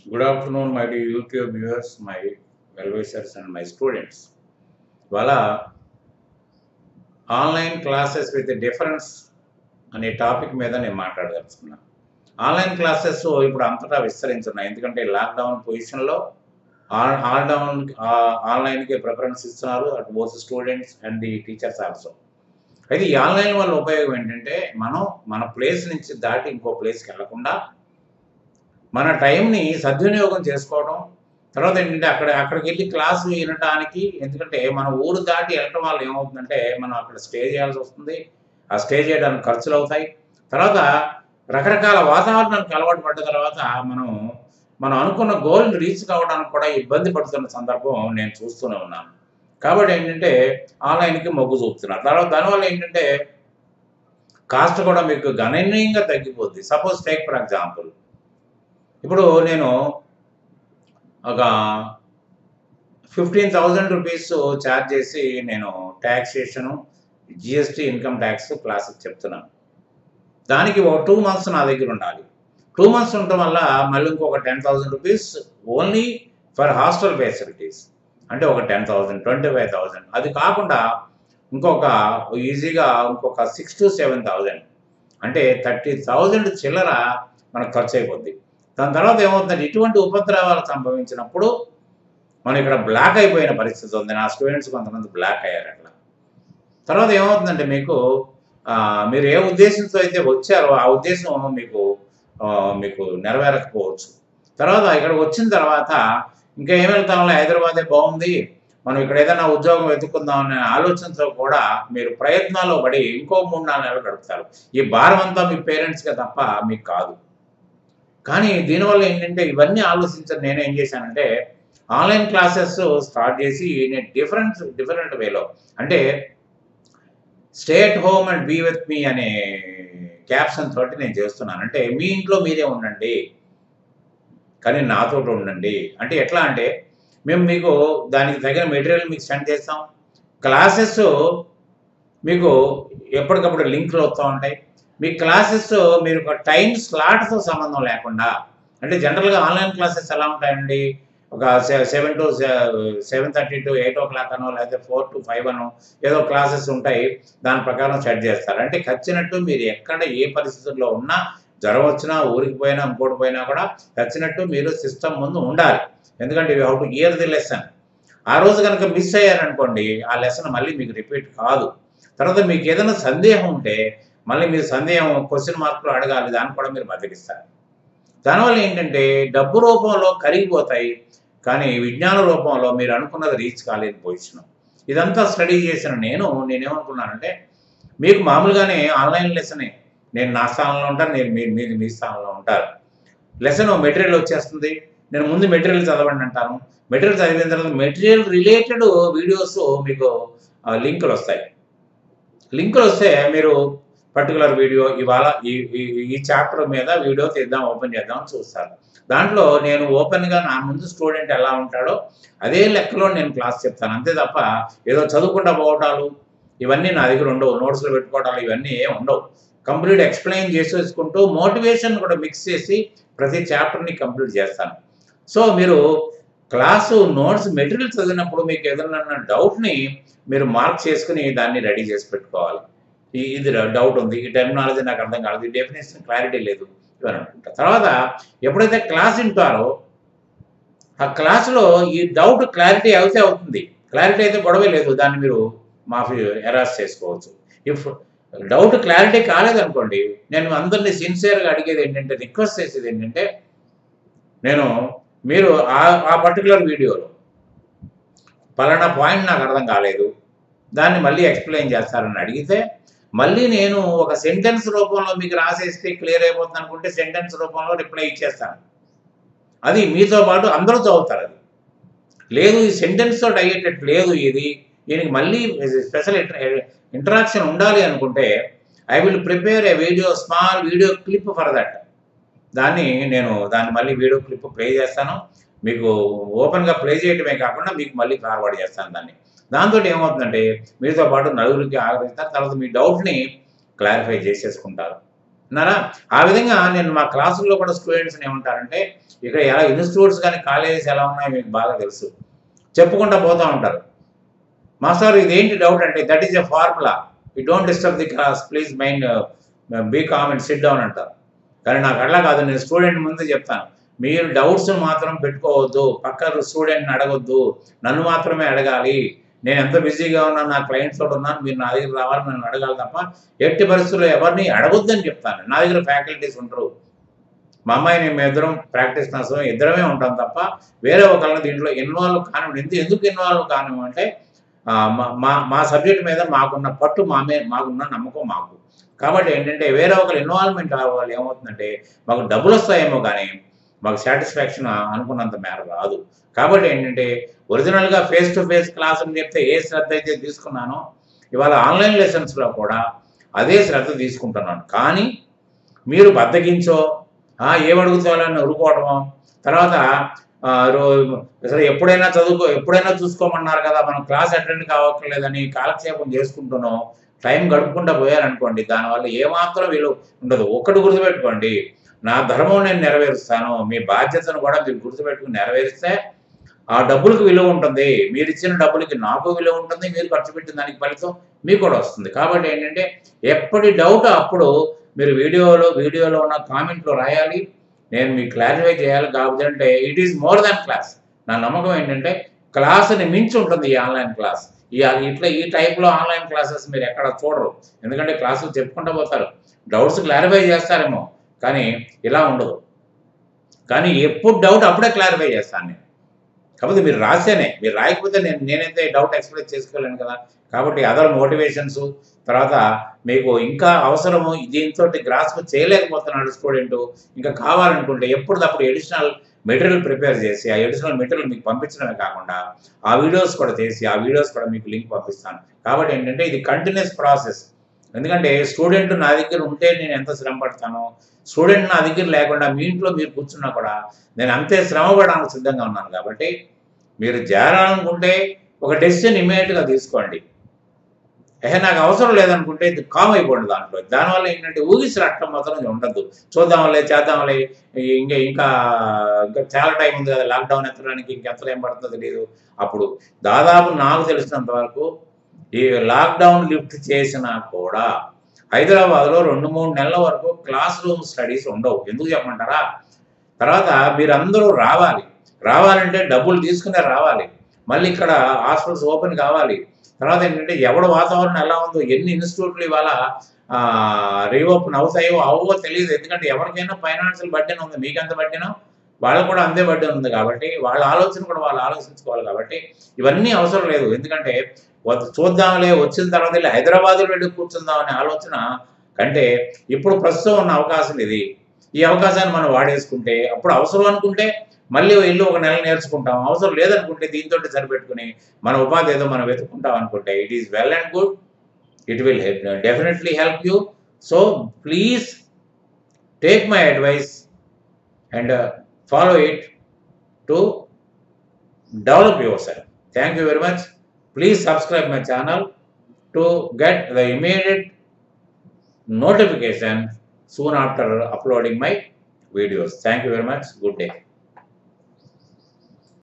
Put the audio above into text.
Good afternoon, my dear YouTube viewers, my well-wishers and my students. ఇవాళ online classes with difference అనే topic మీద నేను మాట్లాడదలుచుకున్నాను online classes ఇప్పుడు అంతటా విస్తరించున్నాయి ఎందుకంటే లాక్డౌన్ పొజిషన్లో ఆల్ డౌన్ ఆన్లైన్కి ప్రిఫరెన్స్ ఇస్తున్నారు అటు both students and the teachers also అయితే ఈ ఆన్లైన్ వల్ల ఉపయోగం ఏంటంటే మనం మన ప్లేస్ నుంచి దాటి ఇంకో ప్లేస్కి వెళ్లకుండా మన టైంని సద్వినియోగం చేసుకోవడం తర్వాత ఏంటంటే అక్కడ అక్కడికి వెళ్ళి క్లాసు వినడానికి ఎందుకంటే మన ఊరు దాటి వెళ్ళటం వల్ల ఏమవుతుందంటే మనం అక్కడ స్టే చేయాల్సి వస్తుంది ఆ స్టే చేయడానికి ఖర్చులు అవుతాయి తర్వాత రకరకాల వాతావరణానికి అలవాటు పడ్డ తర్వాత మనం మనం అనుకున్న గోల్ని రీచ్ కావడానికి కూడా ఇబ్బంది పడుతున్న సందర్భం నేను చూస్తూనే ఉన్నాను కాబట్టి ఏంటంటే ఆన్లైన్కి మొగ్గు చూపుతున్నారు తర్వాత దానివల్ల ఏంటంటే కాస్ట్ కూడా మీకు గణనీయంగా తగ్గిపోద్ది సపోజ్ టేక్ ఫర్ ఎగ్జాంపుల్ ఇప్పుడు నేను ఒక ఫిఫ్టీన్ థౌజండ్ రూపీస్ ఛార్జ్ చేసి నేను ట్యాక్సేషను జిఎస్టీ ఇన్కమ్ ట్యాక్స్ క్లాసెస్ చెప్తున్నాను దానికి ఒక టూ మంత్స్ నా దగ్గర ఉండాలి టూ మంత్స్ ఉండటం వల్ల మళ్ళీ ఇంకొక ten thousand rupees only for hostel facilities అంటే ఒక ten thousand twenty five thousand అది కాకుండా ఇంకొక ఈజీగా ఇంకొక సిక్స్ టు సెవెన్ థౌజండ్ అంటే థర్టీ థౌజండ్ చిల్లర మనకు ఖర్చు అయిపోద్ది దాని తర్వాత ఏమవుతుందంటే ఇటువంటి ఉపద్రవాలు సంభవించినప్పుడు మనం ఇక్కడ బ్లాక్ అయిపోయిన పరిస్థితి ఉంది నా స్టూడెంట్స్ కొంతమంది బ్లాక్ అయ్యారు అట్లా తర్వాత ఏమవుతుందంటే మీకు ఆ, మీరు ఏ ఉద్దేశంతో అయితే వచ్చారో ఆ ఉద్దేశం మీకు ఆ, మీకు నెరవేరకపోవచ్చు తర్వాత ఇక్కడికి వచ్చిన తర్వాత ఇంకా ఏం వెళ్తాంలే హైదరాబాదే బాగుంది మనం ఇక్కడ ఏదైనా ఉద్యోగం వెతుక్కుందాం అనే ఆలోచనతో కూడా మీరు ప్రయత్నాల్లో పడి ఇంకో మూడు నాలుగు నెలలు గడుపుతారు ఈ భారం అంతా మీ పేరెంట్స్కే తప్ప మీకు కాదు కానీ దీనివల్ల ఏంటంటే ఇవన్నీ ఆలోచించని నేను ఏం చేశానంటే ఆన్లైన్ క్లాసెస్ స్టార్ట్ చేసి నేను డిఫరెంట్ డిఫరెంట్ వేలో అంటే stay at home and be with me అనే క్యాప్షన్ తోటి నేను చేస్తున్నాను అంటే మీ ఇంట్లో మీరే ఉండండి కానీ నాతో ఉండండి అంటే ఎట్లా అంటే మేము మీకు దానికి తగిన మెటీరియల్ మీకు సెండ్ చేస్తాం క్లాసెస్ మీకు ఎప్పటికప్పుడు లింక్లు వస్తూ ఉంటాయి మీ క్లాసెస్ మీరు ఒక టైం స్లాట్తో సంబంధం లేకుండా అంటే జనరల్గా ఆన్లైన్ క్లాసెస్ ఎలా ఉంటాయండి ఒక seven to seven thirty to eight o'clock అనో లేకపోతే ఫోర్ టు ఫైవ్ అనో ఏదో క్లాసెస్ ఉంటాయి దాని ప్రకారం సెట్ చేస్తారు అంటే ఖచ్చినట్టు మీరు ఎక్కడ ఏ పరిస్థితుల్లో ఉన్నా జ్వరం వచ్చినా ఊరికి పోయినా ఇంకోటి పోయినా కూడా ఖచ్చినట్టు మీరు సిస్టమ్ ముందు ఉండాలి ఎందుకంటే how to hear the lesson ఆ రోజు కనుక మిస్ అయ్యారనుకోండి ఆ లెసన్ మళ్ళీ మీకు రిపీట్ కాదు తర్వాత మీకు ఏదైనా సందేహం ఉంటే మళ్ళీ మీరు సందేహం క్వశ్చన్ మార్కులు అడగాలి దాన్ని కూడా మీరు బతికిస్తారు దానివల్ల ఏంటంటే డబ్బు రూపంలో కరిగిపోతాయి కానీ విజ్ఞాన రూపంలో మీరు అనుకున్నది రీచ్ కాలేని పొజిషన్ ఇదంతా స్టడీ చేసిన నేను నేనేమనుకున్నానంటే మీకు మామూలుగానే ఆన్లైన్ లెసనే నేను నా స్థానంలో ఉంటాను నేను మీరు మీరు మీ స్థానంలో ఉంటారు లెసన్ మెటీరియల్ వచ్చేస్తుంది నేను ముందు మెటీరియల్ చదవండి అంటాను మెటీరియల్ చదివిన తర్వాత మెటీరియల్ రిలేటెడ్ వీడియోస్ మీకు లింకులు వస్తాయి లింకులు వస్తే మీరు పర్టికులర్ వీడియో ఇవాళ ఈ ఈ- ఈ చాప్టర్ మీద వీడియో తీద్దాం ఓపెన్ చేద్దాం అని చూస్తారు దాంట్లో నేను ఓపెన్గా నా ముందు స్టూడెంట్ ఎలా ఉంటాడో అదే లెక్కలో నేను క్లాస్ చెప్తాను అంతే తప్ప ఏదో చదువుకుంటా పోవటాలు ఇవన్నీ నా దగ్గర ఉండవు నోట్స్లో పెట్టుకోవటాలు ఇవన్నీ ఏం ఉండవు కంప్లీట్ ఎక్స్ప్లెయిన్ చేసేసుకుంటూ మోటివేషన్ కూడా మిక్స్ చేసి ప్రతి చాప్టర్ని కంప్లీట్ చేస్తాను సో మీరు క్లాసు నోట్స్ మెటీరియల్ చదివినప్పుడు మీకు ఏదైనా డౌట్ని మీరు మార్క్ చేసుకుని దాన్ని రెడీ చేసి పెట్టుకోవాలి ఈ- ఇది డౌట్ ఉంది ఈ టెర్మినాలజీ నాకు అర్థం కాలేదు ఈ డెఫినేషన్ క్లారిటీ లేదు ఇవన్నీ అనుకుంటా తర్వాత ఎప్పుడైతే క్లాస్ వింటారో ఆ క్లాసులో ఈ డౌట్ క్లారిటీ అయితే అవుతుంది క్లారిటీ అయితే గొడవే లేదు దాన్ని మీరు మాఫీ ఎరాస్ చేసుకోవచ్చు ఇఫ్ డౌట్ క్లారిటీ కాలేదనుకోండి నేను అందరినీ సిన్సియర్గా అడిగేది ఏంటంటే రిక్వెస్ట్ చేసేది ఏంటంటే నేను మీరు ఆ ఆ పర్టికులర్ వీడియోలో పలానా పాయింట్ నాకు అర్థం కాలేదు దాన్ని మళ్ళీ ఎక్స్ప్లెయిన్ చేస్తారని అడిగితే మళ్ళీ నేను ఒక సెంటెన్స్ రూపంలో మీకు రాసేస్తే క్లియర్ అయిపోతుంది అనుకుంటే సెంటెన్స్ రూపంలో రిప్లై ఇచ్చేస్తాను అది మీతో పాటు అందరూ చదువుతారు అది లేదు ఈ సెంటెన్స్ తోటి అయ్యేటట్టు లేదు ఇది దీనికి మళ్ళీ స్పెషల్ ఇంటరాక్షన్ ఉండాలి అనుకుంటే I will prepare a video small video clip for that దాన్ని నేను దాన్ని మళ్ళీ వీడియో క్లిప్ ప్లే చేస్తాను మీకు ఓపెన్గా ప్లే చేయటమే కాకుండా మీకు మళ్ళీ ఫార్వర్డ్ చేస్తాను దాన్ని దాంతో ఏమవుతుందంటే మీతో పాటు నలుగురికి ఆగ్రహిస్తారు తర్వాత మీ డౌట్ని క్లారిఫై చేసేసుకుంటారు ఉన్నారా ఆ విధంగా నేను మా క్లాసుల్లో కూడా స్టూడెంట్స్ని ఏమంటారంటే ఇక్కడ ఎలా ఇన్స్టిట్యూట్స్ కానీ కాలేజెస్ ఎలా ఉన్నాయో మీకు బాగా తెలుసు చెప్పుకుంటా పోతూ ఉంటారు మాస్టర్ ఇదేంటి డౌట్ అంటే that is a formula you don't disturb the class please mind be comment sit down అంటారు కానీ నాకు అట్లా కాదు నేను స్టూడెంట్ ముందు చెప్తాను మీరు డౌట్స్ మాత్రం పెట్టుకోవద్దు పక్క స్టూడెంట్ని అడగొద్దు నన్ను మాత్రమే అడగాలి నేను ఎంత బిజీగా ఉన్నాను నా క్లయింట్స్ తోటి ఉన్నాను మీరు నా దగ్గర రావాలి నన్ను అడగాలి తప్ప ఎట్టి పరిస్థితుల్లో ఎవరిని అడగొద్దని చెప్తాను నా దగ్గర ఫ్యాకల్టీస్ ఉంటారు మా అమ్మాయి నేను ఇద్దరం ప్రాక్టీస్ నర్సం ఇద్దరమే ఉంటాం తప్ప వేరే ఒకళ్ళని దీంట్లో ఇన్వాల్వ్ కానివ్వండి ఎందుకు ఎందుకు ఇన్వాల్వ్ కానివ్వంటే ఆ, మా- మా మా సబ్జెక్ట్ మీద మాకున్న పట్టు మా మీద మాకున్న నమ్మకం మాకు కాబట్టి ఏంటంటే వేరే ఒకరు ఇన్వాల్వ్మెంట్ అవ్వాలి ఏమవుతుందంటే మాకు డబ్బులు వస్తాయేమో కానీ మాకు సాటిస్ఫాక్షన్ అనుకున్నంత మేర రాదు కాబట్టి ఏంటంటే ఒరిజినల్గా ఫేస్ టు ఫేస్ క్లాస్ అని చెప్తే ఏ శ్రద్ధ అయితే తీసుకున్నానో ఇవాళ ఆన్లైన్ లెసన్స్లో కూడా అదే శ్రద్ధ తీసుకుంటున్నాను కానీ మీరు బద్దకించో ఆ, ఏమడుగుతాలని ఉరుకోవటం తర్వాత ఆ, రో- అసలు ఎప్పుడైనా చదువుకో ఎప్పుడైనా చూసుకోమన్నారు కదా మనం క్లాస్ అటెండ్ కావట్లేదని కాలక్షేపం చేసుకుంటున్నాం టైం గడుపుకుంటా పోయారనుకోండి దానివల్ల ఏమాత్రం విలువ ఉండదు ఒక్కటి గుర్తుపెట్టుకోండి నా ధర్మం నేను నెరవేరుస్తాను మీ బాధ్యతను కూడా మీరు గుర్తుపెట్టుకుని నెరవేరిస్తే ఆ డబ్బులకు విలువ ఉంటుంది మీరు ఇచ్చిన డబ్బులకి నాకు విలువ ఉంటుంది మీరు ఖర్చు పెట్టిన దానికి ఫలితం మీకు కూడా వస్తుంది కాబట్టి ఏంటంటే ఎప్పటి డౌట్ అప్పుడు మీరు వీడియోలో వీడియోలో ఉన్న కామెంట్లో రాయాలి నేను మీకు క్లారిఫై చేయాలి కాబట్టి అంటే it is more than class నా నమ్మకం ఏంటంటే క్లాస్ని మించి ఉంటుంది ఈ ఆన్లైన్ క్లాస్ ఈ ఇట్లా ఈ టైప్లో ఆన్లైన్ క్లాసెస్ మీరు ఎక్కడ చూడరు ఎందుకంటే క్లాసులు చెప్పుకుంటూ పోతారు డౌట్స్ క్లారిఫై చేస్తారేమో కానీ ఇలా ఉండదు కానీ ఎప్పుడు డౌట్ అప్పుడే క్లారిఫై చేస్తాను నేను కాకపోతే మీరు రాసేనే మీరు రాయకపోతే నేను నేనైతే డౌట్ ఎక్స్ప్రెస్ చేసుకోలేను కదా కాబట్టి అదర్ మోటివేషన్స్ తర్వాత మీకు ఇంకా అవసరము దీంతో గ్రాస్ప్ చేయలేకపోతున్నాడు స్టూడెంట్ ఇంకా కావాలనుకుంటే ఎప్పటికప్పుడు ఎడిషనల్ మెటీరియల్ ప్రిపేర్ చేసి ఆ ఎడిషనల్ మెటీరియల్ మీకు పంపించడమే కాకుండా ఆ వీడియోస్ కూడా చేసి ఆ వీడియోస్ కూడా మీకు లింక్ పంపిస్తాను కాబట్టి ఏంటంటే ఇది కంటిన్యూస్ ప్రాసెస్ ఎందుకంటే స్టూడెంట్ నా దగ్గర ఉంటే నేను ఎంత శ్రమ పడతానో స్టూడెంట్ నా దగ్గర లేకుండా మీ ఇంట్లో మీరు కూర్చున్నా కూడా నేను అంతే శ్రమ పడడానికి సిద్ధంగా ఉన్నాను కాబట్టి మీరు చేరాలనుకుంటే ఒక డెసిషన్ ఇమీడియట్గా తీసుకోండి ఏ నాకు అవసరం లేదనుకుంటే ఇది కామ్ అయిపోండి దాంట్లో దానివల్ల ఏంటంటే ఊగిసి రట్టం మాత్రం ఉండద్దు చూద్దాంలే చేద్దాంలే ఇంకా ఇంకా ఇంకా చాలా టైం ఉంది కదా లాక్డౌన్ ఎత్తడానికి ఇంకెంత ఏం పడుతుందో తెలియదు అప్పుడు దాదాపు నాకు తెలిసినంత వరకు ఈ లాక్డౌన్ లిఫ్ట్ చేసినా కూడా హైదరాబాద్లో రెండు మూడు నెలల వరకు క్లాస్ రూమ్ స్టడీస్ ఉండవు ఎందుకు చెప్పమంటారా తర్వాత మీరందరూ రావాలి రావాలంటే డబ్బులు తీసుకునే రావాలి మళ్ళీ ఇక్కడ హాస్పిటల్స్ ఓపెన్ కావాలి తర్వాత ఏంటంటే ఎవడ వాతావరణం ఎలా ఉందో ఎన్ని ఇన్స్టిట్యూట్లు ఇవాళ రీఓపెన్ అవుతాయో అవో తెలియదు ఎందుకంటే ఎవరికైనా ఫైనాన్షియల్ బడ్డెన్ ఉంది మీకెంత బడ్డెనో వాళ్ళకు కూడా అంతే బడ్డెన్ ఉంది కాబట్టి వాళ్ళ ఆలోచన కూడా వాళ్ళు ఆలోచించుకోవాలి కాబట్టి ఇవన్నీ అవసరం లేదు ఎందుకంటే వద్ద- చూద్దాంలే వచ్చిన తర్వాత వెళ్ళి హైదరాబాద్లో వెళ్ళి కూర్చుందాం అనే ఆలోచన కంటే ఇప్పుడు ప్రస్తుతం ఉన్న అవకాశం ఇది ఈ అవకాశాన్ని మనం వాడేసుకుంటే అప్పుడు అవసరం అనుకుంటే మళ్ళీ వెళ్ళి ఒక నెల నేర్చుకుంటాం అవసరం లేదనుకుంటే దీంతో సరిపెట్టుకుని మన ఉపాధి ఏదో మనం వెతుకుంటాం అనుకుంటే it is well and good it will definitely help you so please take my advice and follow it to develop yourself thank you very much please subscribe my channel to get the immediate notification soon after uploading my videos. Thank you very much. Good day.